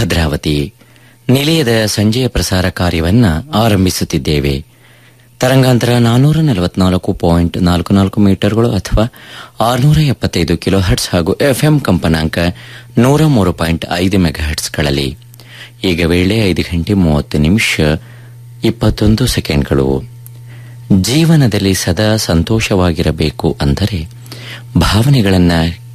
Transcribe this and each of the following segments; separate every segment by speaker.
Speaker 1: ಭದ್ರಾವತಿ ನಿಲಯದ ಸಂಜೆಯ ಪ್ರಸಾರ ಕಾರ್ಯವನ್ನ ಆರಂಭಿಸುತ್ತಿದ್ದೇವೆ ತರಂಗಾಂತರ ನಾನ್ನೂರ ನಲವತ್ನಾಲ್ಕು ಪಾಯಿಂಟ್ ನಾಲ್ಕು ನಾಲ್ಕು ಮೀಟರ್ಗಳು ಅಥವಾ ಆರುನೂರ ಎಪ್ಪತ್ತೈದು ಕಿಲೋ ಹರ್ಟ್ಸ್ ಹಾಗೂ ಎಫ್ಎಂ ಕಂಪನಾಂಕ ನೂರ ಮೂರು ಪಾಯಿಂಟ್ ಐದು ಮೆಗಾಹರ್ಟ್ಸ್ಗಳಲ್ಲಿ ಈಗ ವೇಳೆ ಐದು ಗಂಟೆ ಮೂವತ್ತು ನಿಮಿಷ ಇಪ್ಪತ್ತೊಂದು ಸೆಕೆಂಡ್ಗಳು ಜೀವನದಲ್ಲಿ ಸದಾ ಸಂತೋಷವಾಗಿರಬೇಕು ಅಂದರೆ ಭಾವನೆಗಳನ್ನ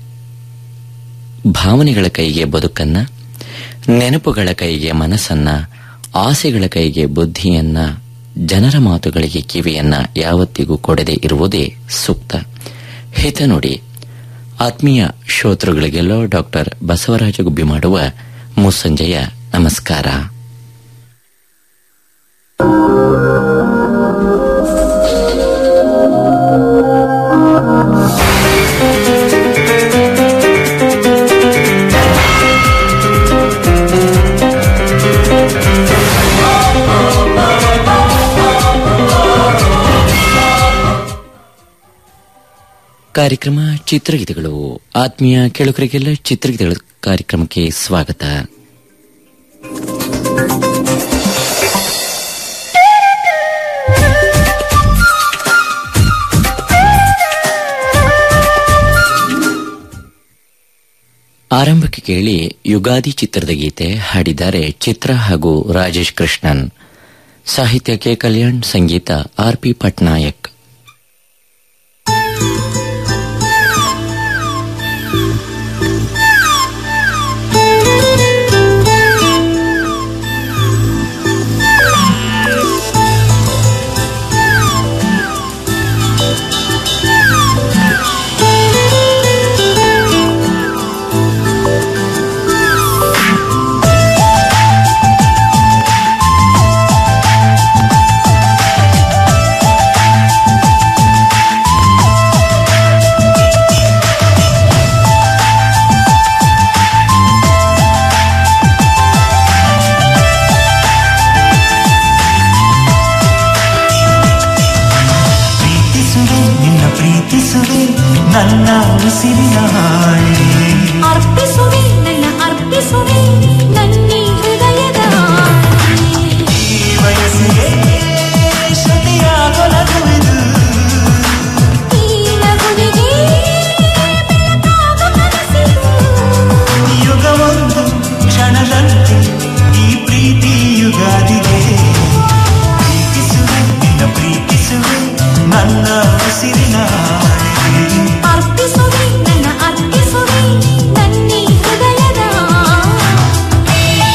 Speaker 1: ಭಾವನೆಗಳ ಕೈಗೆ ಬದುಕನ್ನ ನೆನಪುಗಳ ಕೈಗೆ ಮನಸ್ಸನ್ನ ಆಸೆಗಳ ಕೈಗೆ ಬುದ್ಧಿಯನ್ನ ಜನರ ಮಾತುಗಳಿಗೆ ಕಿವಿಯನ್ನ ಯಾವತ್ತಿಗೂ ಕೊಡದೆ ಇರುವುದೇ ಸೂಕ್ತ ಹಿತನುಡಿ ಆತ್ಮೀಯ ಶ್ರೋತೃಗಳಿಗೆಲ್ಲೋ ಡಾಕ್ಟರ್ ಬಸವರಾಜ ಗುಬ್ಬಿ ಮಾಡುವ ಮುಸ್ಸಂಜೆಯ ನಮಸ್ಕಾರ ಕಾರ್ಯಕ್ರಮ ಚಿತ್ರಗೀತೆಗಳು ಆತ್ಮೀಯ ಕೇಳುಗರಿಗೆಲ್ಲ ಚಿತ್ರಗೀತೆಗಳ ಕಾರ್ಯಕ್ರಮಕ್ಕೆ ಸ್ವಾಗತ ಆರಂಭಕ್ಕೆ ಕೇಳಿ ಯುಗಾದಿ ಚಿತ್ರದ ಗೀತೆ ಹಾಡಿದ್ದಾರೆ ಚಿತ್ರ ಹಾಗೂ ರಾಜೇಶ್ ಕೃಷ್ಣನ್ ಸಾಹಿತ್ಯ ಕೆ ಕಲ್ಯಾಣ್ ಸಂಗೀತ ಆರ್ ಪಿ ಪಟ್ನಾಯಕ್
Speaker 2: ಪ್ರೀತಿಸುವೆ ನಿನ್ನ ಪ್ರೀತಿಸುವೆ ನನ್ನ ಉಸಿರಿನ ಹಾಳೆ
Speaker 3: ಅರ್ಪಿಸುವೆ ನನ್ನ ಅರ್ಪಿಸುವೆ ನನ್ನಿ ಹೃದಯದ
Speaker 2: ಈ ವಯಸ್ಸಿಗೆ ಶ್ರುತಿಯಾಗೊಲಗುವುದು
Speaker 3: ಈ ನಗುವಿಗೆ ಬೆಳಕಾಗ ಕನಸಿದು
Speaker 2: ಯುಗವೊಂದು ಕ್ಷಣದಂತೆ ಈ ಪ್ರೀತಿ ಯುಗಾದಿಗೆ ಪ್ರೀತಿಸುವೆ ನಿನ್ನ ಪ್ರೀತಿಸುವೆ ನನ್ನ ಉಸಿರಿನ ಹಾಳೆ
Speaker 3: ಅರ್ಪಿಸುವೆ ನನ್ನ ಅರ್ಪಿಸುವೆ ನನ್ನಿ ಹೃದಯದ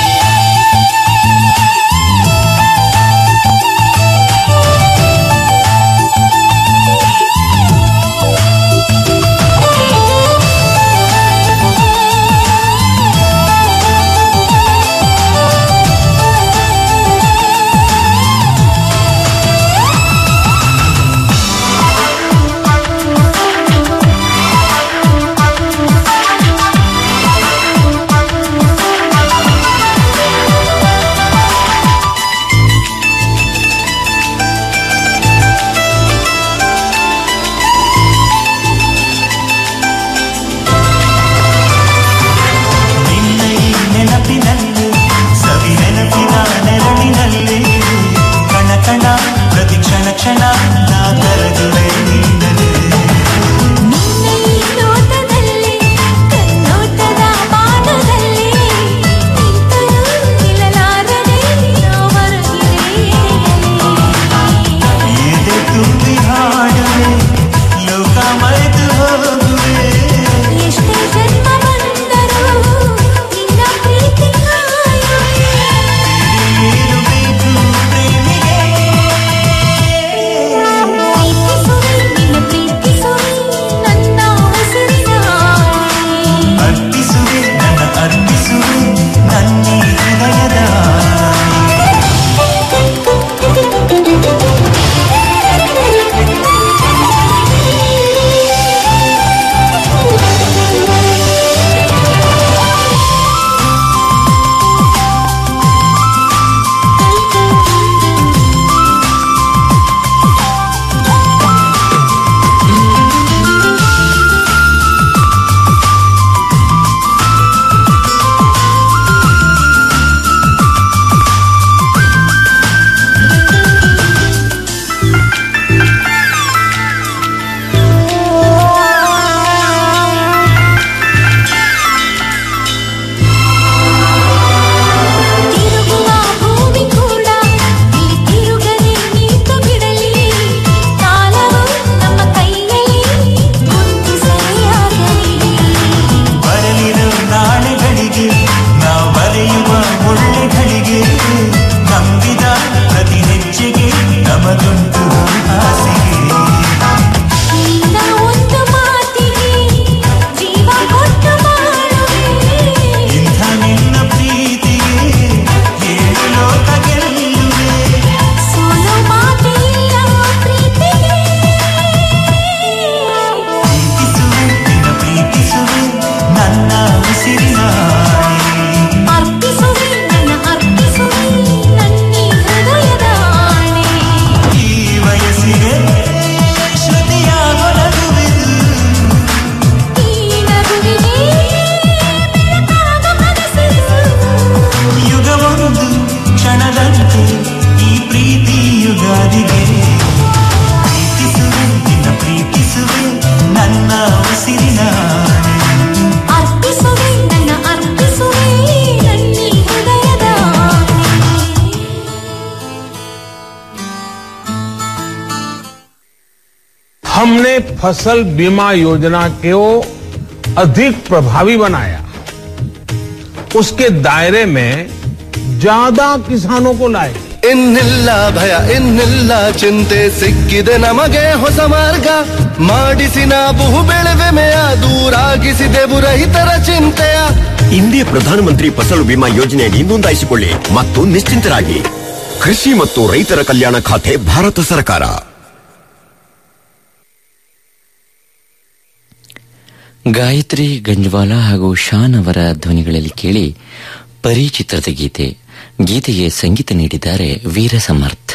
Speaker 4: हमने फसल बीमा योजना को अधिक प्रभावी बनाया उसके दायरे में ज्यादा किसानों को लाए
Speaker 5: ಇನ್ನಿಲ್ಲ ಭಯ ಇನ್ನಿಲ್ಲ ಚಿಂತೆ ಸಿಕ್ಕಿದೆ ನಮಗೆ ಹೊಸ ಮಾರ್ಗ ಮಾಡಿಸಿ ನಾವು ಬೆಳೆವೆಮೆಯ ದೂರಾಗಿಸಿದೆವು ರೈತರ ಚಿಂತೆಯ
Speaker 6: ಇಂದಿಯ ಪ್ರಧಾನಮಂತ್ರಿ ಫಸಲು ಬಿಮಾ ಯೋಜನೆಯಡಿ ನೋಂದಾಯಿಸಿಕೊಳ್ಳಿ ಮತ್ತು ನಿಶ್ಚಿಂತರಾಗಿ ಕೃಷಿ ಮತ್ತು ರೈತರ ಕಲ್ಯಾಣ ಖಾತೆ ಭಾರತ ಸರ್ಕಾರ
Speaker 1: ಗಾಯತ್ರಿ ಗಂಜ್ವಾಲ ಹಾಗೂ ಶಾನ್ ಅವರ ಧ್ವನಿಗಳಲ್ಲಿ ಕೇಳಿ ಪರಿಚಿತ್ರದ ಗೀತೆ ಗೀತೆಗೆ ಸಂಗೀತ ನೀಡಿದ್ದಾರೆ ವೀರ ಸಮರ್ಥ್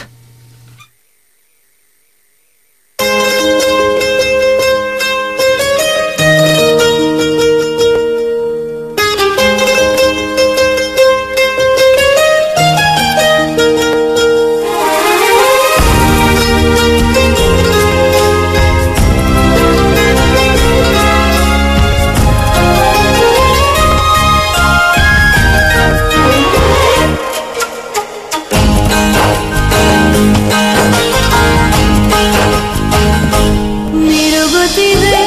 Speaker 3: ಮಿರುಗುತ್ತಿದೆ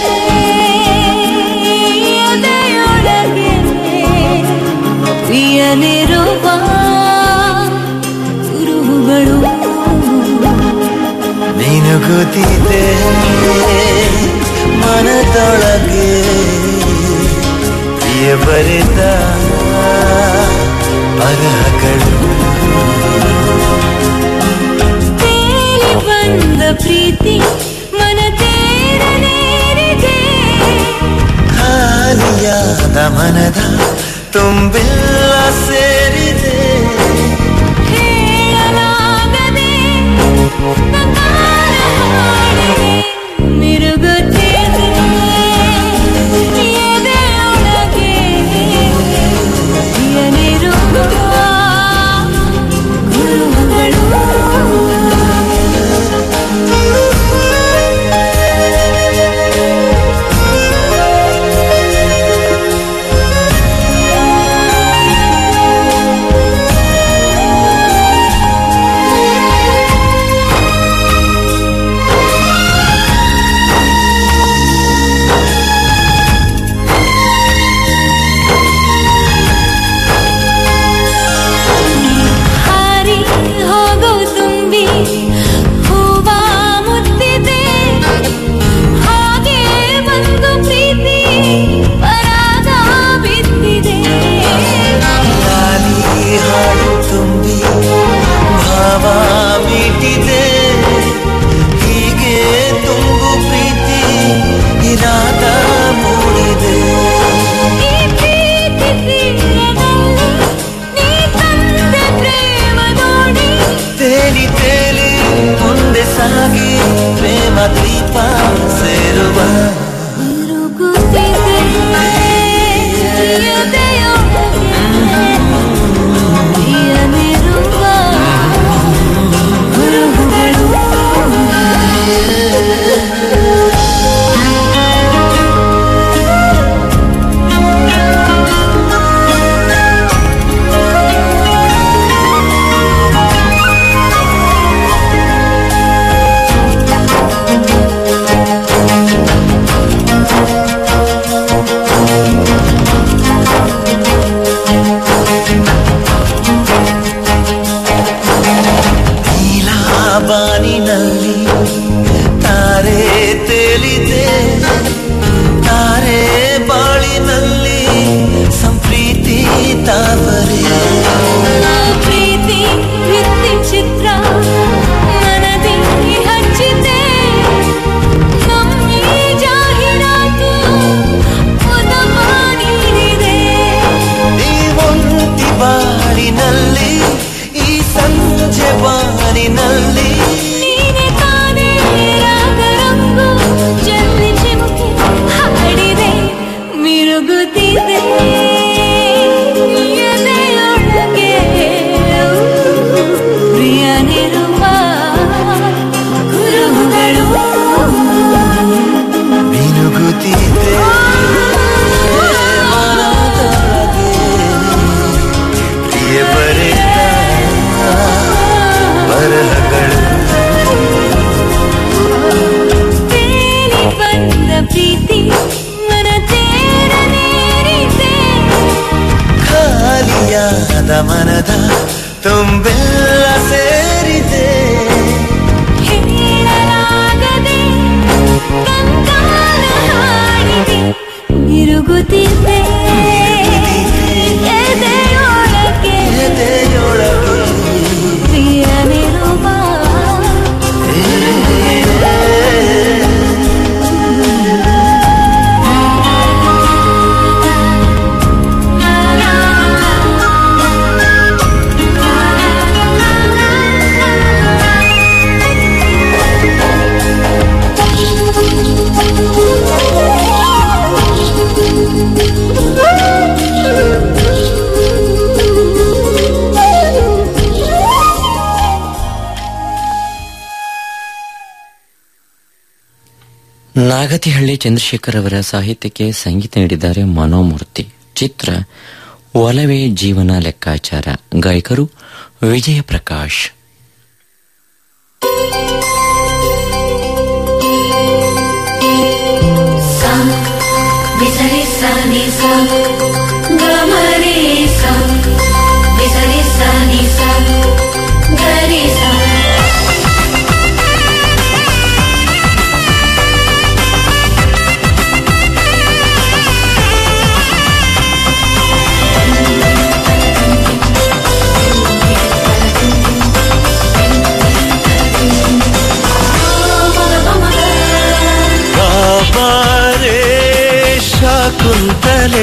Speaker 3: ಎದೆಯೊಳಗೆ ಪ್ರಿಯನಿರುವ ಕುರುಹುಗಳು
Speaker 2: ಮಿನುಗುತ್ತಿದೆ ಮನದೊಳಗೆ ಪ್ರಿಯ ಬರೆದ ಬರಹಗಳು
Speaker 3: ತೇಲಿ ಬಂದ ಪ್ರೀತಿ ಮನ ತೇರನೇರಿದೆ
Speaker 2: ಖಾಲಿಯಾದ ಮನದ ತುಂಬೆಲ್ಲ ಸೇರಿದೆ
Speaker 3: ಹೇಳಲಾಗದೆ ನಕಾರ ಮಾಡಿದೆ ಮಿರುಗುತ್ತಿದೆ ಎದೆಯೊಳಗೆ ಪ್ರಿಯನಿರುವ ಹಾರಿ ಹೋಗೋ ತುಂಬಿ ಹೂವ ಮುತ್ತಿದೆ ಹಾಗೆ ಬಂದು ಪ್ರೀತಿ ಪರಾಗ ಬಿದ್ದಿದೆ
Speaker 2: ಲಾಲಿ ಹಾಡು ತುಂಬಿ ಭಾವ ಮೀಟಿದೆ ಹೀಗೆ ತುಂಬು ಪ್ರೀತಿ ಇರಾದ ಮೂಡಿದೆ
Speaker 3: ಈ ಪ್ರೀತಿ ತೀರದಲ್ಲಿ ನೀ ತಂದ ಪ್ರೇಮ ನೋಡಿ
Speaker 2: ತೇಲಿ ತೇಲಿ ಮುಂದೆ ಸಾಗಿ ಪ್ರೇಮ ದೀಪ ಸೇರುವ
Speaker 3: ತಿರುಗುತ್ತಿದೆ ಎದೆಯೊಳಗೆ ಪ್ರಿಯನಿರುವ
Speaker 2: ನೀಲ ಬಾನಿನಲ್ಲಿ ತಾರೆ ತೇಲಿದೆ ತಾರೆ ಬಾಳಿನಲ್ಲಿ ಸಂಪ್ರೀತಿ ತಾವರೆ
Speaker 3: ಪ್ರೀತಿ ವೃತ್ತಿ ಚಿತ್ರ ಮನದಿ ಹಚ್ಚಿದೆ ನಮ್ಮಿ ಜಾಹೀರಾತು ಉದಮ ನೀಡಿದೆ
Speaker 2: ಈ ಒಂಟಿ ಬಾಳಿನಲ್ಲಿ ಈ ಸಂಜೆ ಬಾನಿನಲ್ಲಿ
Speaker 3: ನೀನೆ ತಾನೇ ರಾಗರಂಗು ಜಲ್ಲಿ ಚಿಮುಕಿ ಹಾಡಿದೆ ಮಿರುಗುತ್ತಿದೆ ಎದೆಯೊಳಗೆ ಪ್ರಿಯನಿರುವ ಕುರುಹುಗಳು
Speaker 2: ಮಿನುಗುತ್ತಿದೆ ಮನದೊಳಗೆ ಪ್ರಿಯ ಬರೆದ ಬರಹಗಳು ಮನದ ತುಂಬೆಲ್ಲ ಸೇರಿದೆ
Speaker 3: ಹೇಳಲಾಗದೆ ಕಂಗಾಲ ಹಾಡಿದೆ ತಿರುಗುತ್ತಿದ್ದೆ ಎದೆಯೊಳಗೆ
Speaker 2: ಎದೆಯೊಳಗೆ
Speaker 3: ಪ್ರಿಯನಿರುವ
Speaker 1: ನಾಗತಿಹಳ್ಳಿ ಚಂದ್ರಶೇಖರ್ ಅವರ ಸಾಹಿತ್ಯಕ್ಕೆ ಸಂಗೀತ ನೀಡಿದ್ದಾರೆ ಮನೋಮೂರ್ತಿ ಚಿತ್ರ ಒಲವೇ ಜೀವನ ಲೆಕ್ಕಾಚಾರ ಗಾಯಕರು ವಿಜಯ ಪ್ರಕಾಶ್
Speaker 3: सा विसरि सा नि सा गमरे सा विसरि सा नि सा गरे सा
Speaker 2: ಬಾಬಾರೇ ಶಾಕುಂತಲೆ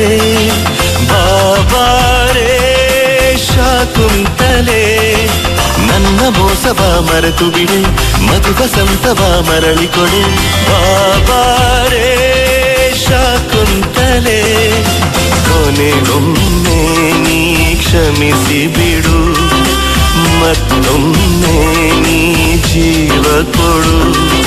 Speaker 2: ಬಾಬಾರೇ ಶಾಕುಂತಲೆ ನನ್ನ ಮೋಸವ ಮರೆತು ಬಿಡೆ ಮಧು ವಸಂತವ ಮರಳಿ ಕೊಡೆ ಬಾಬಾರೇ ಶಾಕುಂತಲೆ ಕೊನೆಗೊಮ್ಮೆ ನೀ ಕ್ಷಮಿಸಿ ಬಿಡು ಮತ್ತೊಮ್ಮೆ ನೀ ಜೀವ ಕೊಡು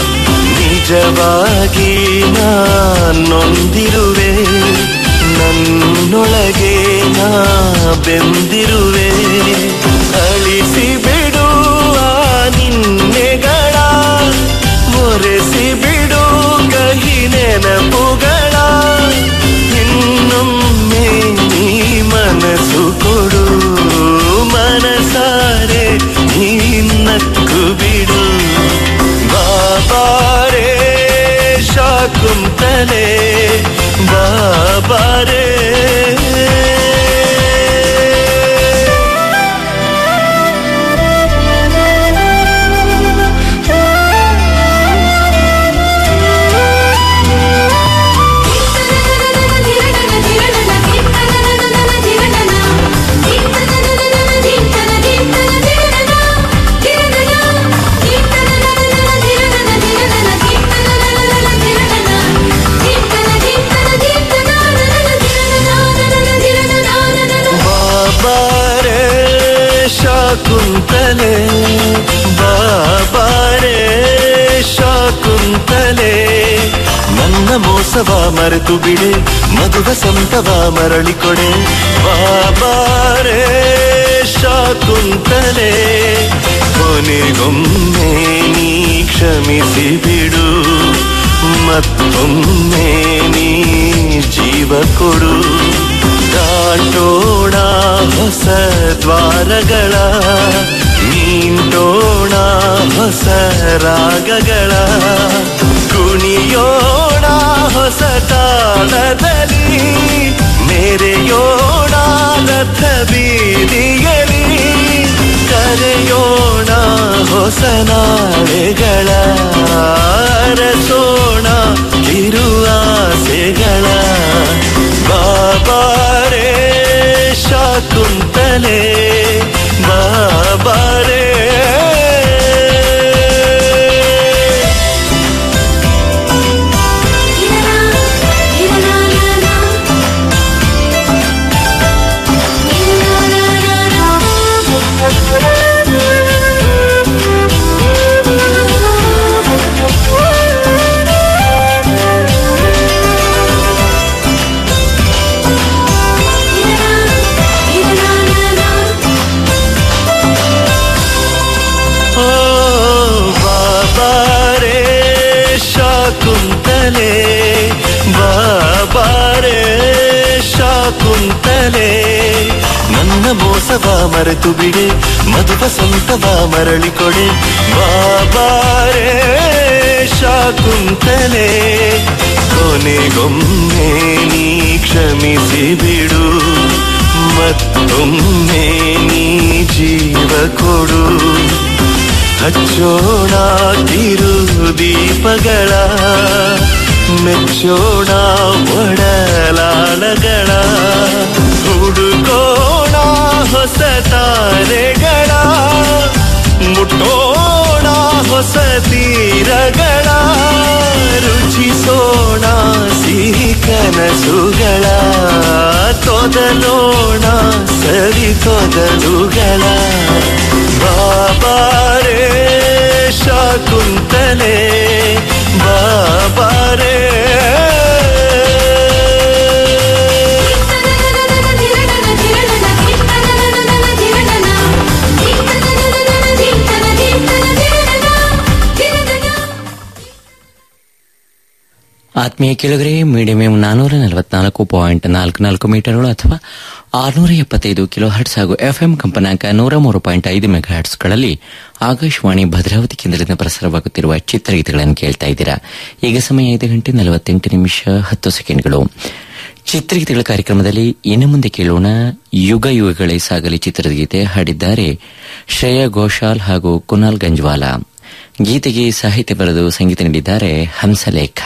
Speaker 2: ನಿಜವಾಗಿ ನಾನೊಂದಿರುವೆ ನನ್ನೊಳಗೆ ನಾ ಬೆಂದಿರುವೆ ಅಳಿಸಿ ಬಿಡುವ ನಿನ್ನೆಗಳ ಮೊರೆಸಿ ಬಿಡು ಕಹಿ ನೆನಪುಗಳ ಇನ್ನೊಮ್ಮೆ ನೀ ಮನಸ್ಸು ಕೊಡು ಮನಸಾರೆ ನೀ ನಕ್ಕು ಬಿಡು ಬಾಬಾರೇ ಶಾಕುಂತಲೆ ಬಾಬಾರೇ ಬಾಬಾರೇ ಶಾಕುಂತಲೆ ಬಾಬಾರೇ ಶಾಕುಂತಲೆ ನನ್ನ ಮೋಸವ ಮರೆತು ಬಿಡೆ ಮಧುವ ಸಂತವ ಮರಳಿ ಕೊಡೆ ಬಾಬಾರೇ ಶಾಕುಂತಲೆ ಕೊನೆಗೊಮ್ಮೆ ನೀ ಕ್ಷಮಿಸಿ ಬಿಡು ಮತ್ತೊಮ್ಮೆ ನೀ ಜೀವ ಕೊಡು ದಾಟೋಣ ಹೊಸ ದ್ವಾರಗಳ ನೀಂಟೋಣ ಹೊಸ ರಾಗಗಳ ಕುಣಿಯೋಣ ಹೊಸ ತಾಳದಲ್ಲಿ ಮೆರೆಯೋಣ ರಥ ಬೀದಿಯಲಿ ಕರೆಯೋಣ ಹೊಸ ನಾಳೆಗಳ ಅರಸೋಣ ಕಿರುಆಸೆಗಳ ಬಾಬಾರೇ ಶಾಕುಂತಲೆ ಬಾಬಾರೇ
Speaker 3: Thank you.
Speaker 2: ಮೋಸವ ಮರೆತು ಬಿಡೆ ಮಧುವ ಸಂತವ ಮರಳಿ ಕೊಡೆ ಬಾಬಾರೇ ಶಾಕುಂತಲೆ ಕೊನೆಗೊಮ್ಮೆ ನೀ ಕ್ಷಮಿಸಿ ಬಿಡು ಮತ್ತೊಮ್ಮೆ ನೀ ಜೀವ ಕೊಡು ಹಚ್ಚೋಣ ಕಿರು ದೀಪಗಳ ಮೆಚ್ಚೋಣ ಒಡಲಾಳಗಳ ಹುಡುಕೋಣ ಹೊಸ ತಾರೆಗಳ ಮುಟ್ಟೋಣ ಹೊಸ ತೀರಗಳ ರುಚಿಸೋಣ ಸಿಹಿ ಕನಸುಗಳ ತೊದಲೋಣ ಸರಿ ತೊದಲುಗಳ ಬಾಬಾರೇ ಶಾಕುಂತಲೆ ಬಾಬಾರೇ
Speaker 1: ಆತ್ಮೀಯ ಕೆಳಗರೆ ಮೀಡಿಯಂ ಎಂ ನಾನೂರ ನಲವತ್ನಾಲ್ಕು ಪಾಯಿಂಟ್ ನಾಲ್ಕು ನಾಲ್ಕು ಮೀಟರ್ಗಳು ಅಥವಾ ಆರುನೂರ ಎಪ್ಪತ್ತೈದು ಕಿಲೋ ಹರ್ಟ್ಸ್ ಹಾಗೂ ಎಫ್ಎಂ ಕಂಪನಾಂಕ ನೂರ ಮೂರು ಪಾಯಿಂಟ್ ಐದು ಮೆಗಾ ಹರ್ಟ್ಸ್ಗಳಲ್ಲಿ ಆಕಾಶವಾಣಿ ಭದ್ರಾವತಿ ಕೇಂದ್ರದಿಂದ ಪ್ರಸಾರವಾಗುತ್ತಿರುವ ಚಿತ್ರಗೀತೆಗಳನ್ನು ಕೇಳ್ತಾ ಇದ್ದೀರಾ ಈಗ ಸಮಯ ಐದು ಗಂಟೆ ನಲವತ್ತೆಂಟು ನಿಮಿಷ ಹತ್ತು ಸೆಕೆಂಡ್ಗಳು ಚಿತ್ರಗೀತೆಗಳ ಕಾರ್ಯಕ್ರಮದಲ್ಲಿ ಇನ್ನು ಮುಂದೆ ಕೇಳೋಣ ಯುಗ ಯುಗಗಳೇ ಸಾಗಲಿ ಚಿತ್ರದ ಗೀತೆ ಹಾಡಿದ್ದಾರೆ ಶ್ರೇಯಾ ಘೋಷಾಲ್ ಹಾಗೂ ಕುನಾಲ್ ಗಂಜ್ವಾಲಾ ಗೀತೆಗೆ ಸಾಹಿತ್ಯ ಬರೆದು ಸಂಗೀತ ನೀಡಿದ್ದಾರೆ ಹಂಸಲೇಖ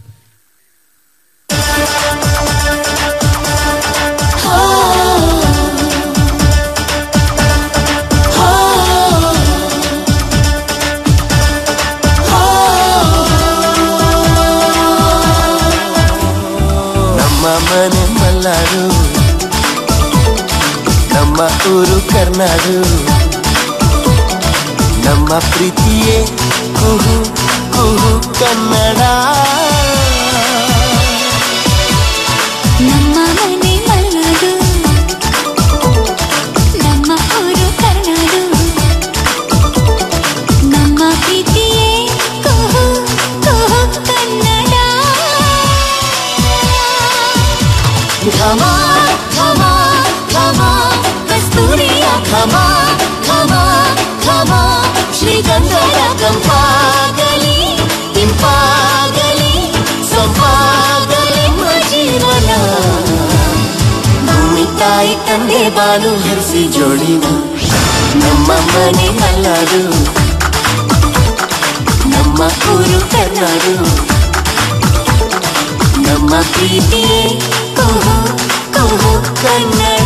Speaker 2: ನಮ್ಮ ಮನೆ ಮಲ್ಲಾಡು ನಮ್ಮ ಊರು ಕರ್ನಾಡು ನಮ್ಮ ಪ್ರೀತಿಯೇ ಕುಹು ಕುಹು ಕನ್ನಡ
Speaker 3: ನಮ್ಮ ಮನೆ ಮಲ್ನಾಡು ನಮ್ಮ ಊರು ಕರ್ನಾಡು ನಮ್ಮ ಪ್ರೀತಿಯೇ ಕುಹು ಕುಹು ಕನ್ನಡ ಘಮ ಘಮ ಘಮ ಕಸ್ತೂರಿಯ ಘಮ ಘಮ ಘಮ ಶ್ರೀಗಂಧದ ಕಂಪಾಗಲಿ ಇಂಪಾಗಲಿ ಸೊಂಪಾಗಲಿ ಜೀವನ ಭೂಮಿ ತಾಯಿ ತಂದೆ ಬಾಲು ಹರಿಸಿ ಜೋಡಿನ ನಮ್ಮ ಮನೆ ಮಲ್ನಾಡು ನಮ್ಮ ಊರು ಕರ್ನಾಡು ನಮ್ಮ ಪ್ರೀತಿಯೇ ಕುಹು ಕುಹು ಕನ್ನಡ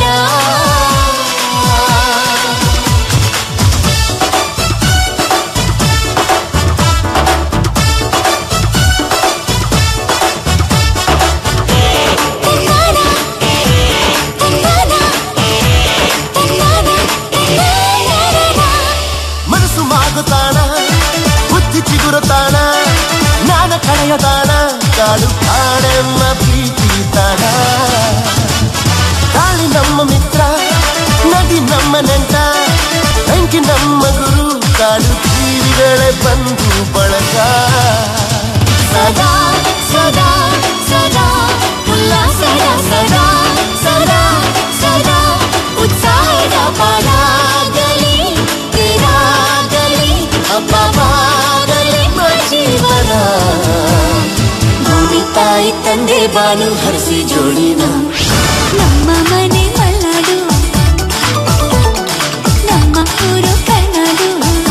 Speaker 2: ಮನಸ್ಸು ಮಾಗುತ್ತಾಣ ಬುದ್ಧಿ ಚಿಗುರುತ್ತಾಣ ಜ್ಞಾನ ಕಳೆಯದಾಣ ಕಾಡು ಕಾಡೆಮ್ಮ ಪ್ರೀತಿ ತಾಣ ಗಾಳಿ ನಮ್ಮ ಮಿತ್ರ ನದಿ ನಮ್ಮ ನೆಂಟ ಬೆಂಕಿ ನಮ್ಮ ಗುರು ಕಾಡು ಜೀವಿಗಳೇ ಬಂದು ಬಳಗ
Speaker 3: ಸದಾ ಸದಾ ಸದಾ ಉಲ್ಲಾಸದ ಸದಾ ಸದಾ ಸದಾ ಉತ್ಸಾಹದ ಪಾಡಾಗಲಿ ನೀರಾಗಲಿ ಹಬ್ಬವಾಗಲಿ ಜೀವನ ಭೂಮಿ ತಾಯಿ ತಂದೆ ಬಾನು ಹರಿಸಿ ಜೋಡಿನ ನಮ್ಮ ಮನೆ ಮಲ್ನಾಡು ನಮ್ಮ ಊರು ಕರ್ನಾಡು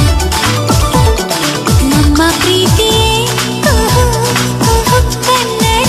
Speaker 3: ನಮ್ಮ ಪ್ರೀತಿಯೇ ಕುಹು ಕುಹು ಕನ್ನಡ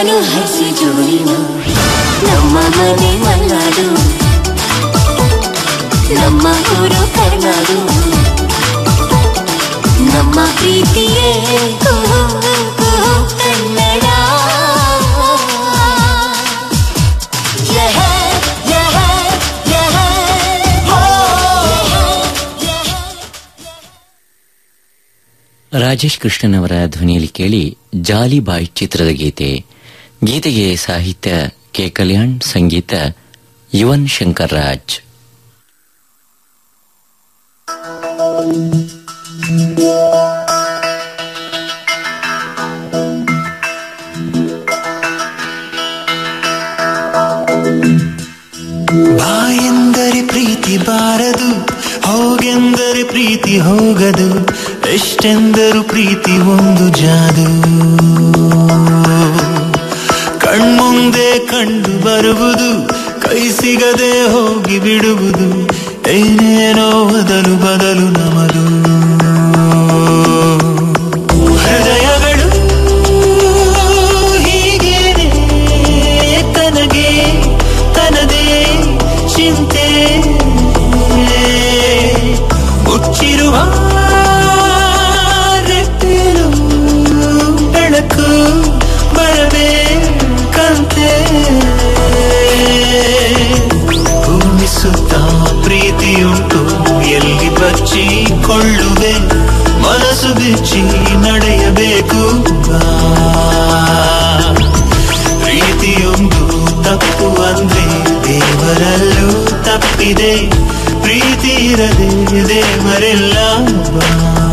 Speaker 3: ಬಾನು ಹಸಿ ಜೋಡಿನ ನಮ್ಮ ಮನೆ ಮಲ್ನಾಡು ನಮ್ಮ ಊರು ಕರ್ನಾಡು ನಮ್ಮ ಪ್ರೀತಿಯೇ ಕುಹೂ ಕುಹೂ ಕನ್ನಡ ಯಹ ಯಹ ಯಹ ಹೋ
Speaker 1: ರಾಜೇಶ್ ಕೃಷ್ಣನ್ ಅವರ ಧ್ವನಿಯಲ್ಲಿ ಕೇಳಿ ಜಾಲಿ ಬಾಯ್ ಚಿತ್ರದ ಗೀತೆ ಗೀತೆಗೆ ಸಾಹಿತ್ಯ ಕೆ ಕಲ್ಯಾಣ್ ಸಂಗೀತ ಯುವನ್ ಶಂಕರ್ ರಾಜ್
Speaker 7: ಬಾ ಎಂದರೆ ಪ್ರೀತಿ ಬಾರದು ಹೋಗೆಂದರೆ ಪ್ರೀತಿ ಹೋಗದು ಎಷ್ಟೆಂದರು ಪ್ರೀತಿ ಒಂದು ಜಾದು ಕಣ್ಮುಂದೆ ಕಂಡು ಬರುವುದು ಕೈ ಸಿಗದೆ ಹೋಗಿ ಬಿಡುವುದು ಏನೇನೋ ಬದಲು ಬದಲು ನಮದು ಹೃದಯಗಳು ಹೀಗೇನೆ ತನಗೆ ತನದೇ ಚಿಂತೆ ಮುಚ್ಚಿರುವ ರೆಪ್ಪೆಲು ಬೆಳಕು ಬರಬೇಕಂತೆ ಭೂಮಿ ಸುತ್ತ ಪ್ರೀತಿಯುಂಟು ಎಲ್ಲಿ ಬಚ್ಚಿಕೊಳ್ಳುವೆ ಮನಸ್ಸು ಬಿಚ್ಚಿ ನಡೆಯಬೇಕು ಬಾ. ಪ್ರೀತಿಯೊಂದು ತಪ್ಪು ಅಂದ್ರೆ ದೇವರಲ್ಲೂ ತಪ್ಪಿದೆ ಪ್ರೀತಿ ಇರದೆ ದೇವರೆಲ್ಲ ಬಾ.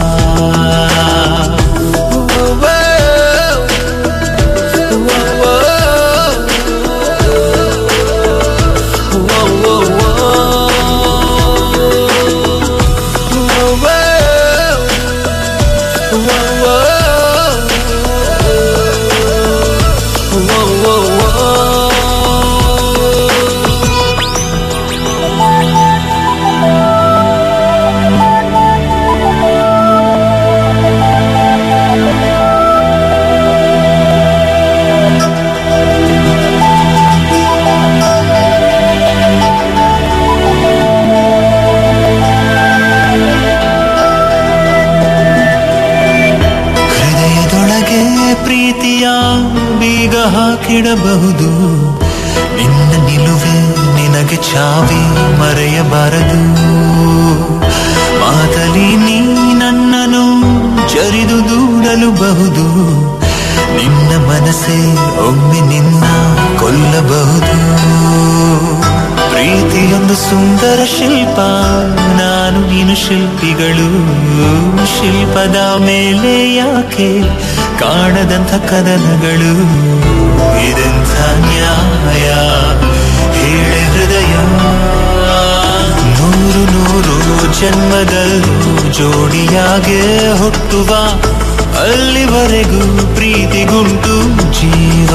Speaker 7: ಹೃದಯದೊಳಗೆ ಪ್ರೀತಿಯ ಬೀಗ ಹಾಕಿಡಬಹುದು ನಿನ್ನ ನಿಲುವೆ ನಿನಗೆ ಚಾವಿ ಮರೆಯಬಾರದು ಮಾತಲಿ ನೀ ನನ್ನನ್ನು ಜರಿದು ದೂಡಲು ಬಹುದು ನಿನ್ನ ಮನಸ್ಸೇ ಒಮ್ಮೆ ನಿನ್ನ ಕೊಲ್ಲಬಹುದು ಪ್ರೀತಿಯೊಂದು ಸುಂದರ ಶಿಲ್ಪ ನಾನು ನೀನು ಶಿಲ್ಪಿಗಳು ಶಿಲ್ಪದ ಮೇಲೆ ಯಾಕೆ ಕಾಣದಂಥ ಕದನಗಳು ಇದೆಂಥ ನ್ಯಾಯ ಹೇಳೆ ಹೃದಯ ನೂರು ನೂರು ಜನ್ಮದಲ್ಲೂ ಜೋಡಿಯಾಗೆ ಹುಟ್ಟುವ ಅಲ್ಲಿವರೆಗೂ ಪ್ರೀತಿಗುಂಟು ಜೀವ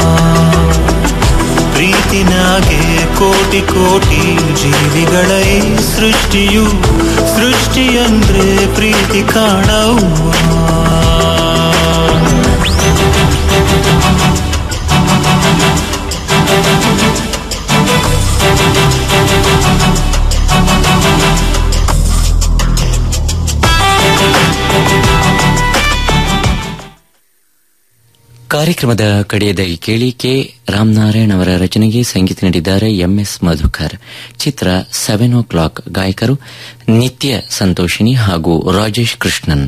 Speaker 7: ಪ್ರೀತಿನಾಗೆ ಕೋಟಿ ಕೋಟಿ ಜೀವಿಗಳ ಈ ಸೃಷ್ಟಿಯು ಸೃಷ್ಟಿಯಂದ್ರೆ ಪ್ರೀತಿ ಕಾಣವ್ವ
Speaker 1: ಕಾರ್ಯಕ್ರಮದ ಕಡೆಯದಾಗಿ ಕೇಳಿ ಕೆ ರಾಮನಾರಾಯಣ್ ಅವರ ರಚನೆಗೆ ಸಂಗೀತ ನೀಡಿದ್ದಾರೆ ಎಂಎಸ್ ಮಧುಕರ್ ಚಿತ್ರ ಸೆವೆನ್ ಓ ಕ್ಲಾಕ್ ಗಾಯಕರು ನಿತ್ಯ ಸಂತೋಷಿನಿ ಹಾಗೂ ರಾಜೇಶ್ ಕೃಷ್ಣನ್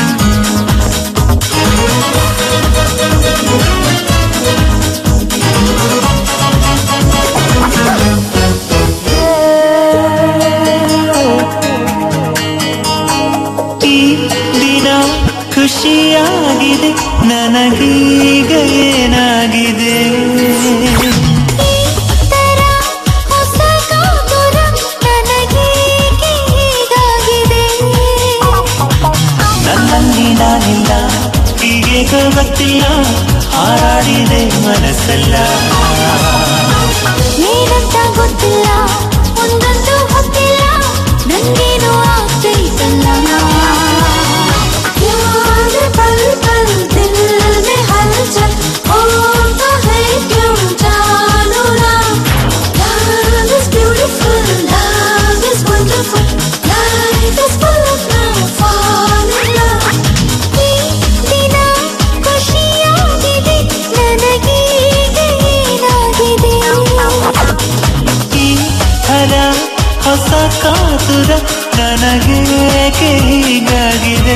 Speaker 3: ಿ
Speaker 7: ಕಾತುರ ನನಗೇಕೆ ಹೀಗಾಗಿದೆ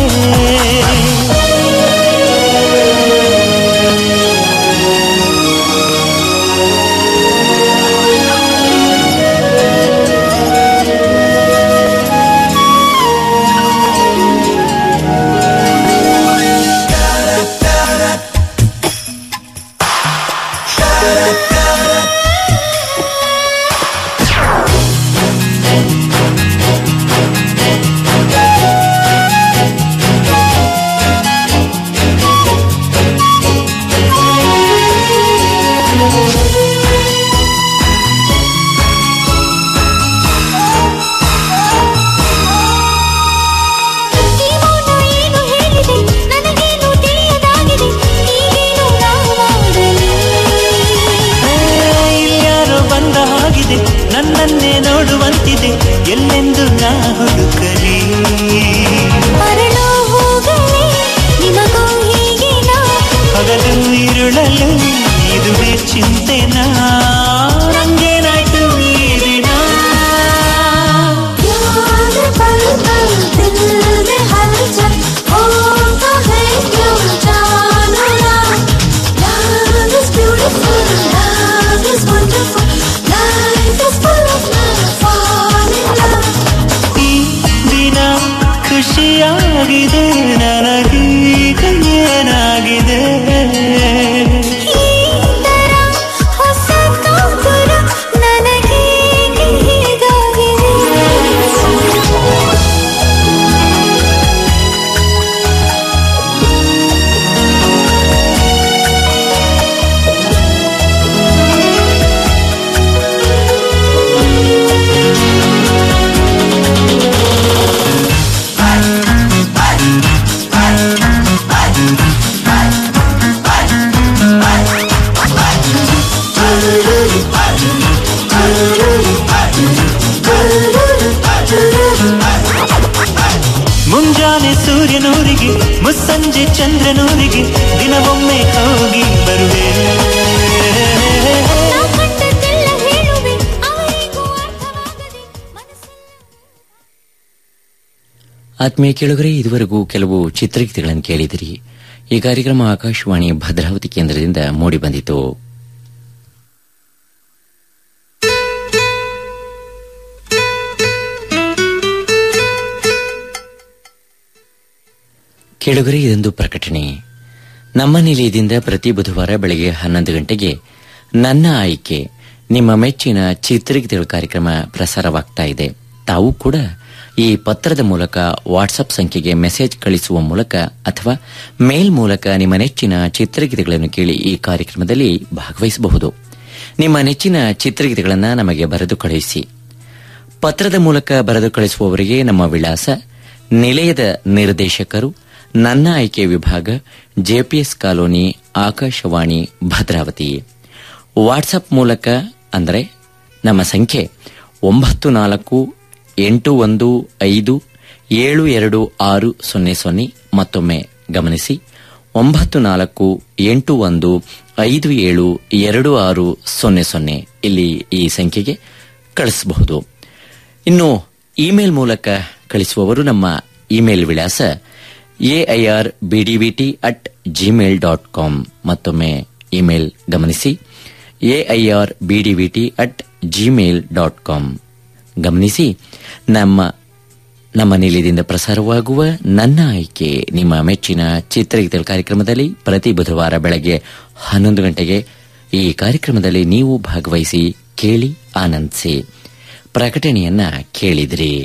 Speaker 8: ಈ ಮೌನ ಏನು ಹೇಳಿದೆ ನನಗೇನು ತಿಳಿಯದಾಗಿದೆ ಈಗೇನು ನಾವು ಮಾಡಲಿ
Speaker 7: ಇಲ್ಯಾರೋ ಬಂದ ಹಾಗಿದೆ ನನ್ನನ್ನೇ ನೋಡುವಂತಿದೆ ಎಲ್ಲೆಂದು ನಾ ಹುಡುಕಲಿ
Speaker 8: ಮರಳು ಹೋಗಲಿ ನಿಮಗೂ ಹೀಗೇನಾ
Speaker 7: ಹಗಲು ಇರುಳಲು ಇದುವೇ ಚಿಂತೆನಾ ನಂಗೇನಾಯ್ತು ಈ ದಿನ
Speaker 8: याद पल पल दिल में हलचल होता है क्यों जानो ना Love is beautiful, love is wonderful Life is full of love, fall in love
Speaker 7: ಈ ದಿನ ಖುಷಿಯಾಗಿದೆ ನನಗೀಗ ಏನಾಗಿದೆ
Speaker 8: ಈ ತರ ಹೊಸ ಕಾತುರ ನನಗೇಕೆ ಹೀಗಾಗಿದೆ
Speaker 7: ಮುಂಜಾನೆ ಸೂರ್ಯನೂರಿಗೆ ಮುಸ್ಸಂಜೆ ಚಂದ್ರನೂರಿಗೆ ದಿನವೊಮ್ಮೆ ಹೋಗಿ ಬರುವೆ
Speaker 8: ನಾ ಕಂಡದ್ದೆಲ್ಲ ಹೇಳುವೆ ಅವರಿಗೂ ಅರ್ಥವಾಗದೆ ಮನಸ್ಸೆಲ್ಲ
Speaker 1: ಆತ್ಮೀಯ ಕೇಳುಗರೆ ಇದುವರೆಗೂ ಕೆಲವು ಚಿತ್ರಗೀತೆಗಳನ್ನು ಕೇಳಿದಿರಿ ಈ ಕಾರ್ಯಕ್ರಮ ಆಕಾಶವಾಣಿ ಭದ್ರಾವತಿ ಕೇಂದ್ರದಿಂದ ಮೂಡಿಬಂದಿತು ಕೇಳುಗರೆ ಇದೊಂದು ಪ್ರಕಟಣೆ ನಮ್ಮ ನಿಲಯದಿಂದ ಪ್ರತಿ ಬುಧವಾರ ಬೆಳಗ್ಗೆ ಹನ್ನೊಂದು ಗಂಟೆಗೆ ನನ್ನ ಆಯ್ಕೆ ನಿಮ್ಮ ಮೆಚ್ಚಿನ ಚಿತ್ರಗೀತೆಗಳ ಕಾರ್ಯಕ್ರಮ ಪ್ರಸಾರವಾಗ್ತಾ ಇದೆ ತಾವು ಕೂಡ ಈ ಪತ್ರದ ಮೂಲಕ ವಾಟ್ಸಪ್ ಸಂಖ್ಯೆಗೆ ಮೆಸೇಜ್ ಕಳಿಸುವ ಮೂಲಕ ಅಥವಾ ಮೇಲ್ ಮೂಲಕ ನಿಮ್ಮ ನೆಚ್ಚಿನ ಚಿತ್ರಗೀತೆಗಳನ್ನು ಕೇಳಿ ಈ ಕಾರ್ಯಕ್ರಮದಲ್ಲಿ ಭಾಗವಹಿಸಬಹುದು ನಿಮ್ಮ ನೆಚ್ಚಿನ ಚಿತ್ರಗೀತೆಗಳನ್ನು ನಮಗೆ ಬರೆದು ಕಳುಹಿಸಿ ಪತ್ರದ ಮೂಲಕ ಬರೆದು ಕಳಿಸುವವರಿಗೆ ನಮ್ಮ ವಿಳಾಸ ನಿಲಯದ ನಿರ್ದೇಶಕರು ನನ್ನ ಆಯ್ಕೆ ವಿಭಾಗ JPS colony Akashvani Bhadravati WhatsApp ಮೂಲಕ ಅಂದರೆ ನಮ್ಮ ಸಂಖ್ಯೆ ಒಂಬತ್ತು ನಾಲ್ಕು ಎಂಟು ಒಂದು ಐದು ಏಳು ಎರಡು ಆರು ಸೊನ್ನೆ ಸೊನ್ನೆ ಮತ್ತೊಮ್ಮೆ ಗಮನಿಸಿ ಒಂಬತ್ತು ನಾಲ್ಕು ಎಂಟು ಒಂದು ಐದು ಏಳು ಎರಡು ಆರು ಸೊನ್ನೆ ಸೊನ್ನೆ ಇಲ್ಲಿ ಈ ಸಂಖ್ಯೆಗೆ ಕಳಿಸಬಹುದು ಇನ್ನು ಇಮೇಲ್ ಮೂಲಕ ಕಳಿಸುವವರು ನಮ್ಮ ಇಮೇಲ್ ವಿಳಾಸ AIR BDVT at Gmail dot com ಮತ್ತೊಮ್ಮೆ ಇಮೇಲ್ ಗಮನಿಸಿ AIR BDVT at Gmail dot com ಗಮನಿಸಿ ನಮ್ಮ ನಮ್ಮ ನಿಲಯದಿಂದ ಪ್ರಸಾರವಾಗುವ ನನ್ನ ಆಯ್ಕೆ ನಿಮ್ಮ ಮೆಚ್ಚಿನ ಚಿತ್ರಗೀತೆಗಳ ಕಾರ್ಯಕ್ರಮದಲ್ಲಿ ಪ್ರತಿ ಬುಧವಾರ ಬೆಳಗ್ಗೆ ಹನ್ನೊಂದು ಗಂಟೆಗೆ ಈ ಕಾರ್ಯಕ್ರಮದಲ್ಲಿ ನೀವು ಭಾಗವಹಿಸಿ ಕೇಳಿ ಆನಂದಿಸಿ ಪ್ರಕಟಣೆಯನ್ನ ಕೇಳಿದ್ರಿ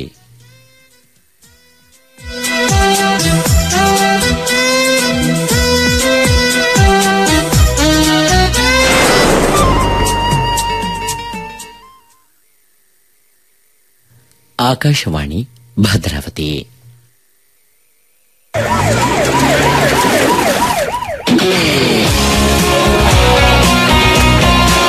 Speaker 1: ಆಕಾಶವಾಣಿ ಭದ್ರಾವತಿ